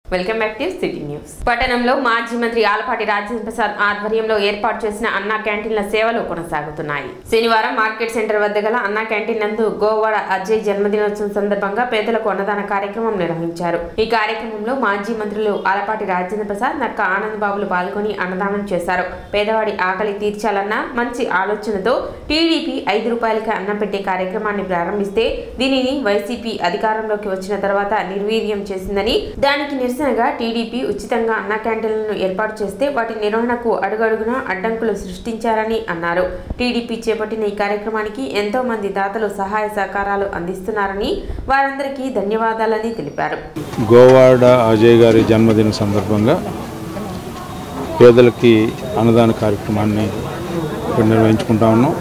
Welcome back to city news పట్టణంలో మాజీ మంత్రి ఆలపాటి రాజేంద్ర ప్రసాద్ ఆధ్వర్యంలో ఏర్పాటు చేసిన అన్నా క్యాంటీన్ల సేవలు కొనసాగుతున్నాయి శనివారం మార్కెట్ సెంటర్ వద్ద గల అన్నా క్యాంటీన్ నందు గోవాడ అజయ్ జన్మదినోత్సవం సందర్భంగా పేదలకు అన్నదాన కార్యక్రమం నిర్వహించారు ఈ కార్యక్రమంలో మాజీ మంత్రులు ఆలపాటి రాజేంద్ర ప్రసాద్ నక్క ఆనంద్ బాబులు పాల్గొని అన్నదానం చేశారు పేదవాడి ఆకలి తీర్చాలన్న మంచి ఆలోచనతో టీడీపీ ఐదు రూపాయలకి అన్నం పెట్టే కార్యక్రమాన్ని ప్రారంభిస్తే దీనిని వైసీపీ అధికారంలోకి వచ్చిన తర్వాత నిర్వీర్యం చేసిందని దానికి నిరసనగా టీడీపీ ఉచితంగా అన్న క్యాంటీన్లను ఏర్పాటు చేస్తే వాటి నిర్వహణకు అడుగడుగునా అడ్డంకులు సృష్టించారని అన్నారు టీడీపీ చేపట్టిన ఈ కార్యక్రమానికి ఎంతో మంది దాతలు సహాయ సహకారాలు అందిస్తున్నారని వారందరికీ ధన్యవాదాలని తెలిపారు గోవాడ అజయ్ గారి జన్మదిన సందర్భంగా పేదలకి అన్నదాన కార్యక్రమాన్ని ఇక్కడ నిర్వహించుకుంటా ఉన్నాం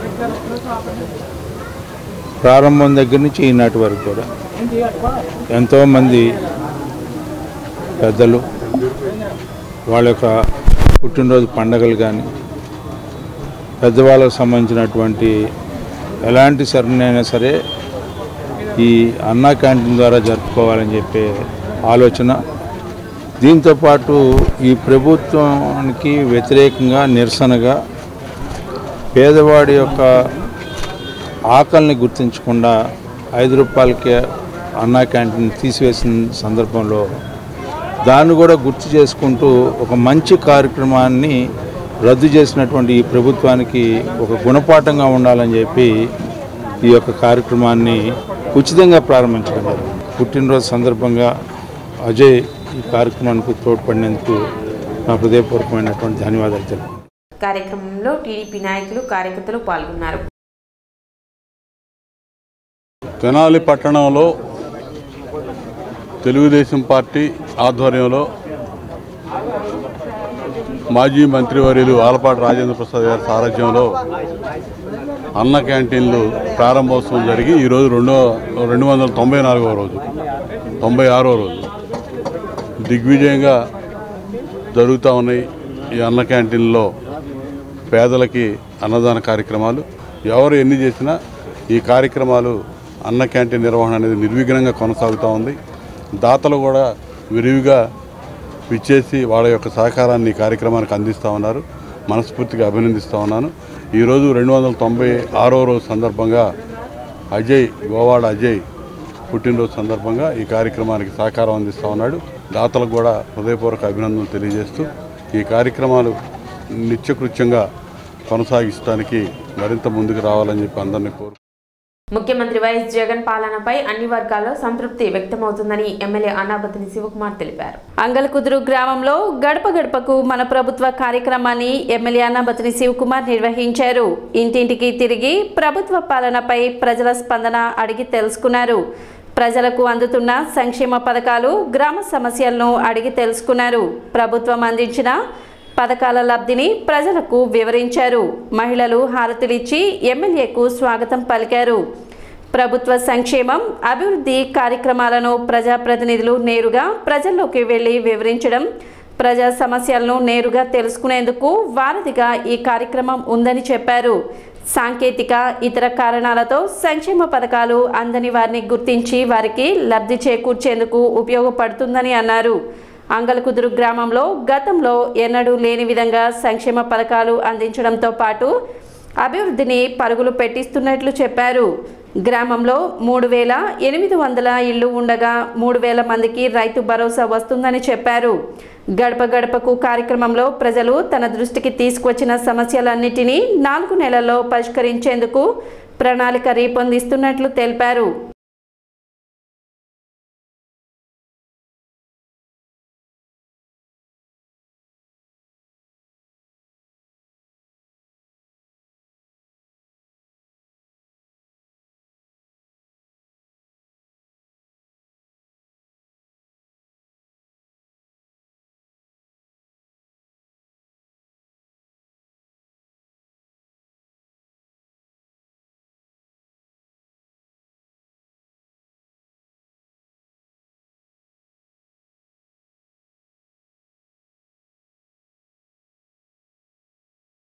ప్రారంభం దగ్గర నుంచి ఈనాటి వరకు కూడా ఎంతోమంది పెద్దలు వాళ్ళ యొక్క పుట్టినరోజు పండగలు కానీ పెద్దవాళ్ళకు సంబంధించినటువంటి ఎలాంటి సరైన సరే ఈ అన్నా క్యాంటీన్ ద్వారా జరుపుకోవాలని చెప్పే ఆలోచన దీంతోపాటు ఈ ప్రభుత్వానికి వ్యతిరేకంగా నిరసనగా పేదవాడి యొక్క ఆకలిని గుర్తించకుండా ఐదు రూపాయలకే అన్నా క్యాంటీన్ తీసివేసిన సందర్భంలో దాన్ని కూడా గుర్తు చేసుకుంటూ ఒక మంచి కార్యక్రమాన్ని రద్దు చేసినటువంటి ఈ ప్రభుత్వానికి ఒక గుణపాఠంగా ఉండాలని చెప్పి ఈ యొక్క కార్యక్రమాన్ని ఉచితంగా ప్రారంభించడం జరిగింది. పుట్టినరోజు సందర్భంగా అజయ్ ఈ కార్యక్రమానికి తోడ్పడినందుకు నా హృదయపూర్వకమైనటువంటి ధన్యవాదాలు తెలుపు కార్యక్రమంలో టీడీపీ నాయకులు కార్యకర్తలు పాల్గొన్నారు తెనాలి పట్టణంలో తెలుగుదేశం పార్టీ ఆధ్వర్యంలో మాజీ మంత్రివర్యులు ఆలపాటి రాజేంద్ర ప్రసాద్ గారి సారథ్యంలో అన్న క్యాంటీన్లు ప్రారంభోత్సవం జరిగి ఈరోజు రెండో రెండు వందల తొంభై నాలుగవ రోజు తొంభై ఆరో రోజు దిగ్విజయంగా జరుగుతూ ఉన్నాయి ఈ అన్న క్యాంటీన్లో పేదలకి అన్నదాన కార్యక్రమాలు ఎవరు ఎన్ని చేసినా ఈ కార్యక్రమాలు అన్న క్యాంటీన్ నిర్వహణ అనేది నిర్విఘ్నంగా కొనసాగుతూ ఉంది దాతలు కూడా విరివిగా విచ్చేసి వాళ్ళ యొక్క సహకారాన్ని ఈ కార్యక్రమానికి అందిస్తూ ఉన్నారు మనస్ఫూర్తిగా అభినందిస్తూ ఉన్నాను ఈరోజు రెండు వందల తొంభై ఆరో రోజు సందర్భంగా అజయ్ గోవాడ అజయ్ పుట్టినరోజు సందర్భంగా ఈ కార్యక్రమానికి సహకారం అందిస్తూ ఉన్నాడు దాతలకు కూడా హృదయపూర్వక అభినందనలు తెలియజేస్తూ ఈ కార్యక్రమాలు నిత్యకృత్యంగా కొనసాగించడానికి మరింత ముందుకు రావాలని చెప్పి అందరినీ కోరు ముఖ్యమంత్రి వైఎస్ జగన్ పాలనపై అన్ని వర్గాల్లో సంతృప్తి వ్యక్తమవుతుందని ఎమ్మెల్యే అన్నాబతిని శివకుమార్ తెలిపారు అంగలకుదురు గ్రామంలో గడప గడపకు మన ప్రభుత్వ కార్యక్రమాన్ని ఎమ్మెల్యే అన్నాబతిని శివకుమార్ నిర్వహించారు ఇంటింటికి తిరిగి ప్రభుత్వ పాలనపై ప్రజల స్పందన అడిగి తెలుసుకున్నారు ప్రజలకు అందుతున్న సంక్షేమ పథకాలు గ్రామ సమస్యలను అడిగి తెలుసుకున్నారు ప్రభుత్వం అందించిన పథకాల లబ్ధిని ప్రజలకు వివరించారు మహిళలు హారతులిచ్చి ఎమ్మెల్యేకు స్వాగతం పలికారు ప్రభుత్వ సంక్షేమం అభివృద్ధి కార్యక్రమాలను ప్రజాప్రతినిధులు నేరుగా ప్రజల్లోకి వెళ్లి వివరించడం ప్రజా సమస్యలను నేరుగా తెలుసుకునేందుకు వారధిగా ఈ కార్యక్రమం ఉందని చెప్పారు సాంకేతిక ఇతర కారణాలతో సంక్షేమ పథకాలు అందని వారిని గుర్తించి వారికి లబ్ధి చేకూర్చేందుకు ఉపయోగపడుతుందని అన్నారు అంగలకుదురు గ్రామంలో గతంలో ఎన్నడూ లేని విధంగా సంక్షేమ పథకాలు అందించడంతో పాటు అభివృద్ధిని పరుగులు పెట్టిస్తున్నట్లు చెప్పారు గ్రామంలో మూడు వేల ఎనిమిది వందల ఇళ్లు ఉండగా మూడు వేల మందికి రైతు భరోసా వస్తుందని చెప్పారు గడప గడపకు కార్యక్రమంలో ప్రజలు తన దృష్టికి తీసుకువచ్చిన సమస్యలన్నిటినీ నాలుగు నెలల్లో పరిష్కరించేందుకు ప్రణాళిక రూపొందిస్తున్నట్లు తెలిపారు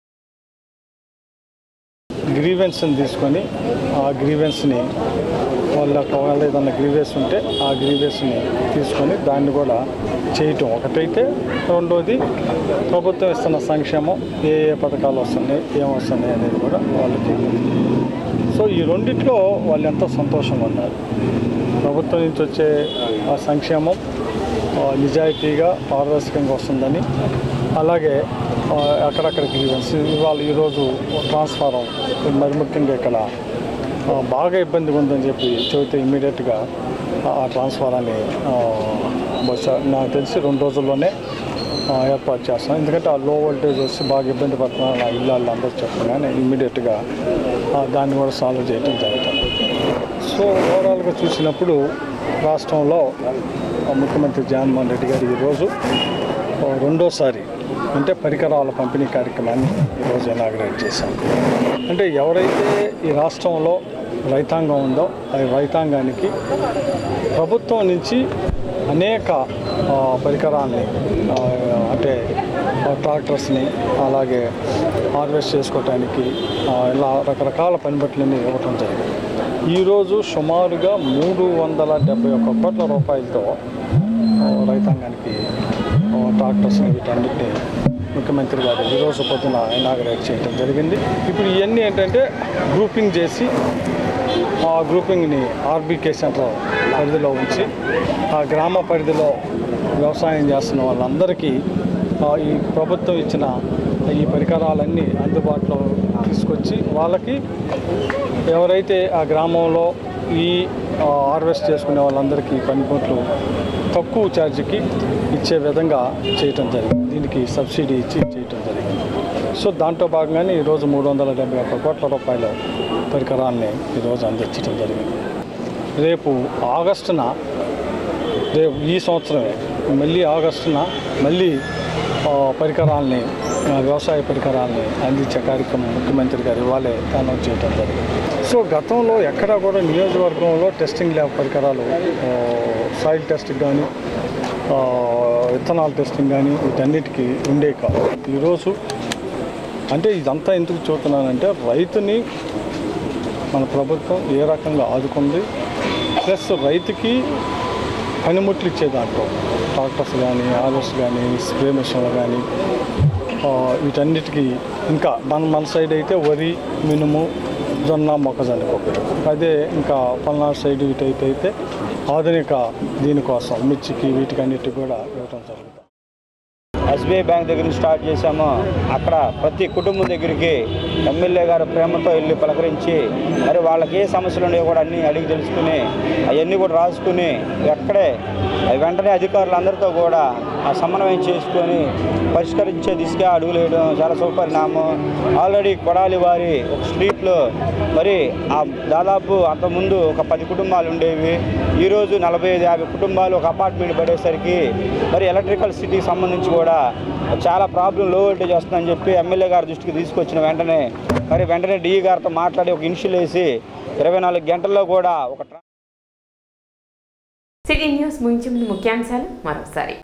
గ్రీవెన్స్ని తీసుకొని ఆ గ్రీవెన్స్ని వాళ్ళ ఒకవేళ ఏదైనా గ్రీవేస్ ఉంటే ఆ గ్రీవేస్ని తీసుకొని దాన్ని కూడా చేయటం ఒకటైతే రెండోది ప్రభుత్వం ఇస్తున్న సంక్షేమం ఏ ఏ పథకాలు వస్తున్నాయి ఏం వస్తున్నాయి అనేది కూడా వాళ్ళకి సో ఈ రెండిట్లో వాళ్ళు ఎంతో సంతోషంగా ఉన్నారు ప్రభుత్వం నుంచి వచ్చే ఆ సంక్షేమం ఆ, నిజాయితీగా పారదర్శకంగా వస్తుందని అలాగే ఆ, అక్కడక్కడ గ్రీవెన్స్ ఇవాళ ఈరోజు ట్రాన్స్ఫారం మరి ముఖ్యంగా ఇక్కడ ఆ, బాగా ఇబ్బందిగా ఉందని చెప్పి చెబితే ఇమ్మీడియట్గా ఆ ట్రాన్స్ఫారాన్ని ఆ, బహుశా నాకు తెలిసి రెండు రోజుల్లోనే ఆ, ఏర్పాటు చేస్తాం ఎందుకంటే ఆ లో వోల్టేజ్ వచ్చి బాగా ఇబ్బంది పడుతున్నారు నా ఇల్లు వాళ్ళు అందరూ చెప్పగానే ఇమ్మీడియట్గా దాన్ని కూడా సాల్వ్ చేయడం జరుగుతుంది సో ఓవరాల్గా చూసినప్పుడు రాష్ట్రంలో ఆ, ముఖ్యమంత్రి జగన్మోహన్ రెడ్డి గారు ఈరోజు ఆ, రెండోసారి అంటే పరికరాల పంపిణీ కార్యక్రమాన్ని ఈరోజు ఇనాగ్రేట్ చేశాం అంటే ఎవరైతే ఈ రాష్ట్రంలో రైతాంగం ఉందో ఆ రైతాంగానికి ప్రభుత్వం నుంచి అనేక ఆ, పరికరాల్ని ఆ, అంటే ఆ, ట్రాక్టర్స్ని అలాగే హార్వెస్ట్ చేసుకోవటానికి ఆ, ఇలా రకరకాల పనిముట్లని ఇవ్వటం జరిగింది ఈరోజు సుమారుగా మూడు వందల డెబ్బై ఒక్క కోట్ల రూపాయలతో ఆ, రైతాంగానికి ఆ, ట్రాక్టర్స్ని వీటన్నిటిని ముఖ్యమంత్రి గారు ఈరోజు పొద్దున ఇనాగరేట్ చేయడం జరిగింది ఇప్పుడు ఇవన్నీ ఏంటంటే గ్రూపింగ్ చేసి ఆ గ్రూపింగ్ని ఆర్బీకే సెంటర్ పరిధిలో ఉంచి ఆ గ్రామ పరిధిలో వ్యవసాయం చేస్తున్న వాళ్ళందరికీ ఆ, ఈ ప్రభుత్వం ఇచ్చిన ఈ పరికరాలన్నీ అందుబాటులో తీసుకొచ్చి వాళ్ళకి ఎవరైతే ఆ గ్రామంలో ఈ ఆ, హార్వెస్ట్ చేసుకునే వాళ్ళందరికీ పనిముట్లు తక్కువ ఛార్జీకి ఇచ్చే విధంగా చేయటం జరిగింది దీనికి సబ్సిడీ ఇచ్చి చేయటం జరిగింది సో దాంట్లో భాగంగానే ఈరోజు మూడు వందల డెబ్బై ఒక్క కోట్ల రూపాయల పరికరాన్ని ఈరోజు అందించడం జరిగింది రేపు ఆగస్టున రేపు ఈ సంవత్సరమే మళ్ళీ ఆగస్టున మళ్ళీ ఆ, పరికరాల్ని ఆ, వ్యవసాయ పరికరాల్ని అందించే కార్యక్రమం ముఖ్యమంత్రి గారు ఇవాళే అనౌన్స్ చేయడం జరిగింది సో గతంలో ఎక్కడా కూడా నియోజకవర్గంలో టెస్టింగ్ ల్యాబ్ పరికరాలు ఆ, సాయిల్ టెస్ట్ కానీ ఆ, విత్తనాల టెస్టింగ్ కానీ వీటన్నిటికీ ఉండే కాదు ఈరోజు అంటే ఇదంతా ఎందుకు చూస్తున్నానంటే రైతుని మన ప్రభుత్వం ఏ రకంగా ఆదుకుంది ప్లస్ రైతుకి పనిముట్లు ఇచ్చే దాంట్లో ట్రాక్టర్స్ కానీ ఆర్ఎస్ కానీ స్ప్రే మిషన్లు కానీ ఆ, వీటన్నిటికీ ఇంకా మన మన సైడ్ అయితే వరి మినుము జొన్న మొక్కజొన్న ఒకటి అదే ఇంకా పల్నాడు సైడ్ ఇటైతే అయితే ఆధునిక దీనికోసం మిర్చికి వీటికి అన్నిటికి కూడా ఇవ్వడం జరుగుతుంది ఎస్బీఐ బ్యాంక్ దగ్గర నుంచి స్టార్ట్ చేశాము అక్కడ ప్రతి కుటుంబం దగ్గరికి ఎమ్మెల్యే గారు ప్రేమతో వెళ్ళి పలకరించి మరి వాళ్ళకి ఏ సమస్యలు ఉన్నాయో కూడా అన్నీ అడిగి తెలుసుకుని అవన్నీ కూడా రాసుకుని ఎక్కడే అవి వెంటనే అధికారులందరితో కూడా ఆ సమన్వయం చేసుకొని పరిష్కరించే దిశగా అడుగులు వేయడం చాలా శుభపరిణామం ఆల్రెడీ కొడాలి వారి ఒక స్ట్రీట్లో మరి ఆ దాదాపు అంతకుముందు ఒక పది కుటుంబాలు ఉండేవి ఈరోజు నలభై ఐదు యాభై కుటుంబాలు ఒక అపార్ట్మెంట్ పడేసరికి మరి ఎలక్ట్రికల్ సిటీకి సంబంధించి కూడా చాలా ప్రాబ్లం లో వోల్టేజ్ వస్తుందని చెప్పి ఎమ్మెల్యే గారి దృష్టికి తీసుకొచ్చిన వెంటనే మరి వెంటనే డిఈ గారితో మాట్లాడి ఒక ఇనిషియల్ వేసి ఇరవై నాలుగు గంటల్లో కూడా ఒక ట్రా- సిటీ న్యూస్ ముగించే ముందు ముఖ్యాంశాలు మరోసారి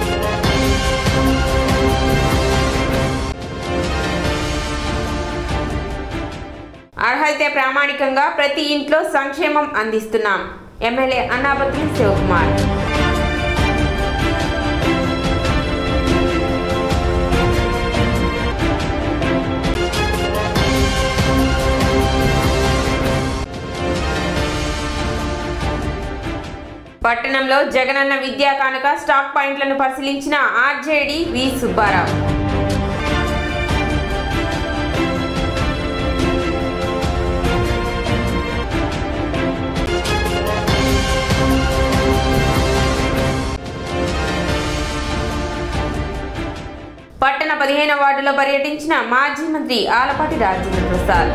అర్హతే ప్రామాణికంగా ప్రతి ఇంట్లో సంక్షేమం అందిస్తున్నాం ఎమ్మెల్యే అన్నాబత్తుని శివకుమార్ పట్టణంలో జగనన్న విద్యా కానుక స్టాక్ పాయింట్లను పరిశీలించిన ఆర్జేడి వి సుబ్బారావు పట్టణ పదిహేను వార్డులో పర్యటించిన మాజీ మంత్రి ఆలపాటి రాజేంద్ర ప్రసాద్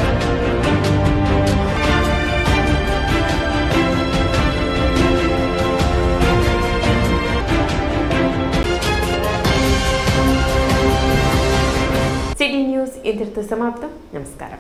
సిటీ న్యూస్ ఇంతటితో సమాప్తం నమస్కారం